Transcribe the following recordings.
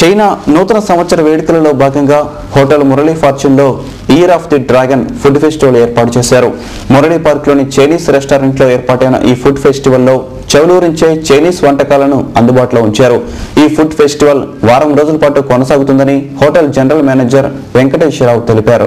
China నూతన సంవత్సర వేడుకలలో భాగంగా హోటల్ మురళీ ఫార్చ్యూన్లో year of the dragon food festival ఏర్పాటు చేశారు మురళీ పార్క్లోని చైనీస్ రెస్టారెంట్లో ఏర్పాటైన ఈ ఫుడ్ ఫెస్టివల్లో చౌలూరించే చైనీస్ వంటకాలను అందుబాటులో ఉంచారు ఈ ఫుడ్ ఫెస్టివల్ వారం రోజుల పాటు కొనసాగుతుందని హోటల్ జనరల్ మేనేజర్ వెంకటేశ్వరరావు తెలిపారు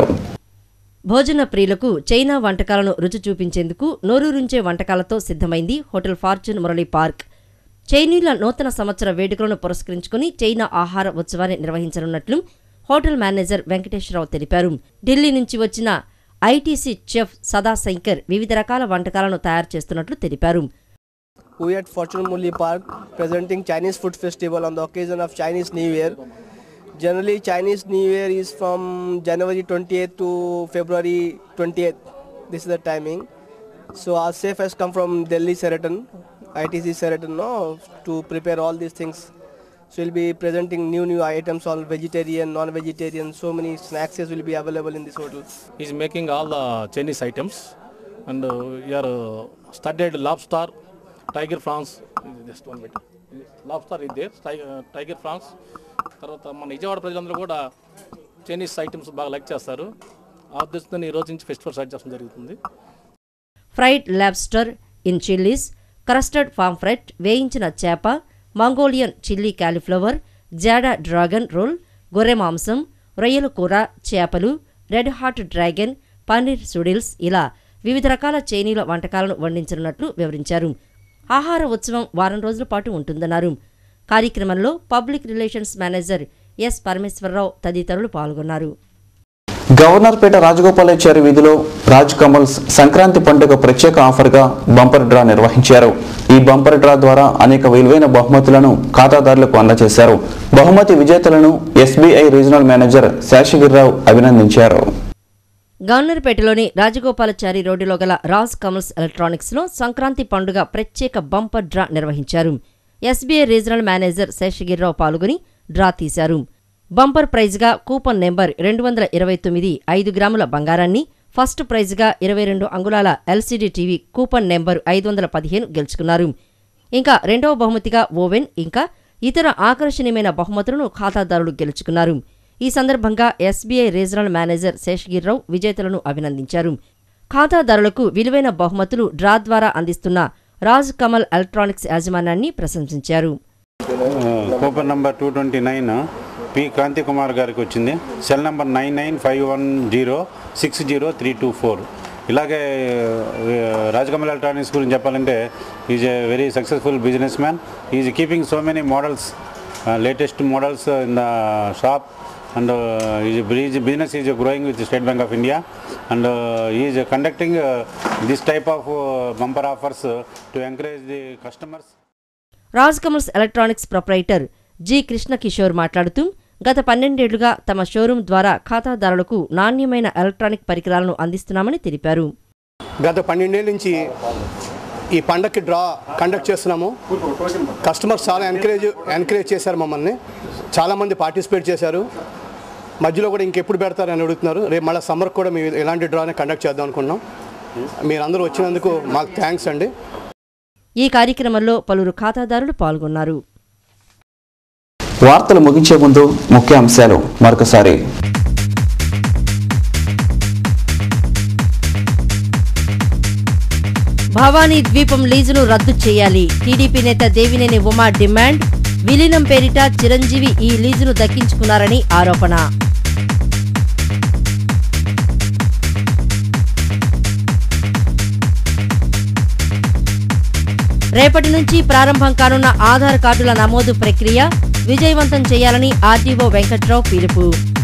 భోజన ప్రియులకు చైనా వంటకాలను రుచి చూపించేందుకు నోరూరించే వంటకాలతో సిద్ధమైంది హోటల్ ఫార్చ్యూన్ మురళీ పార్క్ చైనీయుల నూతన సంవత్సర వేడుకలను పురస్కరించుకుని చైనా ఆహార ఉత్సవాన్ని నిర్వహించనున్నట్లు హోటల్ మేనేజర్ వెంకటేశ్వరరావు తెలిపారు ఢిల్లీ నుంచి వచ్చిన ఐటీసీ చెఫ్ సదాశంకర్ వివిధ రకాల వంటకాలను తయారు చేస్తున్నట్లు తెలిపారు We at Fortune Murli Park presenting Chinese Food Festival on the occasion of Chinese New Year. Generally, Chinese New Year is from January 28th to February 28th. This is the timing. So our chef has come from Delhi Sheraton, ITC Sheraton, no, to prepare all these things. So we'll be presenting new new items, all vegetarian, non-vegetarian. So many snacks will be available in this hotel. He's making all the Chinese items and uh, your uh, studded lobster, tiger prawns, just one minute. Lobster is there, ti- uh, tiger prawns. తర్వాత మన విజయవాడ ప్రజలందరూ కూడా Chinese items బాగా like చేస్తారు ఆ ఉద్దేశంతో ఈ రోజు నుంచి ఫెస్టివల్ స్టార్ట్ చేయడం జరుగుతుంది fried lobster in chillies crusted pomfret వేయించిన చేప మంగోలియన్ చిల్లీ కాలీఫ్లవర్ జాడా డ్రాగన్ రోల్ గొర్రె మాంసం రొయ్యల కూర చేపలు రెడ్ హాట్ డ్రాగన్ పన్నీర్ సుడిల్స్ ఇలా వివిధ రకాల చైనీల వంటకాలను వండించనున్నట్లు వివరించారు ఆహార ఉత్సవం వారం రోజుల పాటు ఉంటుందన్నారు కార్యక్రమంలో public relations manager S Parameswararao తదితరులు పాల్గొన్నారు గవర్నర్పేట రాజగోపాలాచారి వీధిలో రాజ్ కమల్స్ సంక్రాంతి పండుగ ప్రత్యేక ఆఫర్గా బంపర్ డ్రా నిర్వహించారు ఈ బంపర్ డ్రా ద్వారా అనేక విలువైన బహుమతులను ఖాతాదారులకు అందజేశారు బహుమతి విజేతలను ఎస్బీఐ రీజనల్ మేనేజర్ శేషగిరిరావు అభినందించారు గవర్నర్పేటలోని రాజగోపాలాచారి రోడ్డులో గల రాజ్ కమల్స్ ఎలక్ట్రానిక్స్లో సంక్రాంతి పండుగ ప్రత్యేక బంపర్ డ్రా నిర్వహించారు ఎస్బీఐ రీజనల్ మేనేజర్ శేషగిరిరావు పాల్గొని డ్రా తీశారు బంపర్ ప్రైజ్గా కూపన్ నెంబర్ రెండు వందల ఇరవై తొమ్మిది ఐదు గ్రాముల బంగారాన్ని ఫస్ట్ ప్రైజ్గా ఇరవై రెండు అంగుళాల ఎల్సీడీ టీవీ కూపన్ నెంబర్ ఐదు వందల పదిహేను గెలుచుకున్నారు ఇంకా రెండవ బహుమతిగా ఓవెన్ ఇంకా ఇతర ఆకర్షణీయమైన బహుమతులను ఖాతాదారులు గెలుచుకున్నారు ఈ సందర్భంగా ఎస్బీఐ రీజనల్ మేనేజర్ శేషగిరిరావు విజేతలను అభినందించారు ఖాతాదారులకు విలువైన బహుమతులు డ్రా ద్వారా అందిస్తున్న రాజ్ కమల్ ఎలక్ట్రానిక్స్ యాజమాన్యాన్ని ప్రశంసించారు coupon number two twenty nine P Kranthi Kumar గారికి వచ్చింది cell number nine nine five one zero six zero three two four ఇలాగే రాజకమల్ ఎలక్ట్రానిక్స్ గురించి చెప్పాలంటే is a very successful businessman is keeping so many models latest models in the shop and is business is growing with State Bank of India and is conducting this type of bumper offers to encourage the customers Raj కమల్స్ electronics proprietor G Krishna Kishore మాట్లాడుతూ గత పన్నెండేళ్లుగా తమ showroom ద్వారా ఖాతాదారులకు నాణ్యమైన electronic పరికరాలను అందిస్తున్నామని తెలిపారు గత పన్నెండేళ్ళ నుంచి ఈ పండగకి డ్రా కండక్ట్ చేస్తున్నాము కస్టమర్స్ చాలా ఎంకరేజ్ ఎంకరేజ్ చేశారు మమ్మల్ని చాలామంది పార్టిసిపేట్ చేశారు మధ్యలో కూడా ఇంకెప్పుడు పెడతారని అడుగుతున్నారు రేపు మళ్ళీ సమ్మర్ కూడా మేము ఇలాంటి డ్రానే కండక్ట్ చేద్దాం అనుకున్నాం మీరందరూ వచ్చినందుకు మాకు థ్యాంక్స్ అండి ఈ కార్యక్రమంలో పలువురు ఖాతాదారులు పాల్గొన్నారు వార్తలు ముగించే ముందు ముఖ్య అంశాలు మరొకసారి భవానీ ద్వీపం లీజును రద్దు చేయాలి టీడీపీ నేత దేవినేని ఉమా డిమాండ్ విలీనం పేరిట చిరంజీవి ఈ లీజును దక్కించుకున్నారని ఆరోపణ రేపటి నుంచి ప్రారంభం కానున్న ఆధార్ కార్డుల నమోదు ప్రక్రియ విజయవంతం చేయాలని ఆర్డీఓ వెంకట్రావు పిలుపు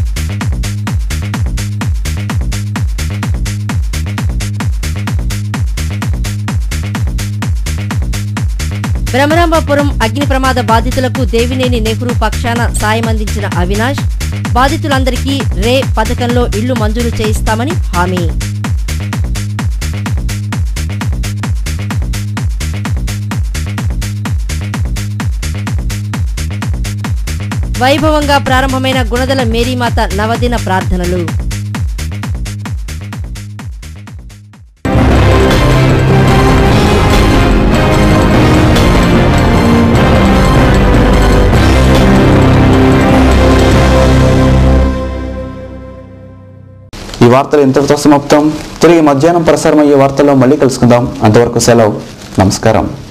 బ్రహ్మరాంబాపురం అగ్ని ప్రమాద బాధితులకు దేవినేని నెహ్రూ పక్షాన సాయం అందించిన అవినాష్ బాధితులందరికీ రే పథకంలో ఇళ్లు మంజూరు చేయిస్తామని హామీ వైభవంగా ప్రారంభమైన గుణదల మేరీమాత నవదిన ప్రార్థనలు ఈ వార్తలు ఇంతటితో సమాప్తం తిరిగి మధ్యాహ్నం ప్రసారమయ్యే వార్తల్లో మళ్ళీ కలుసుకుందాం అంతవరకు సెలవు నమస్కారం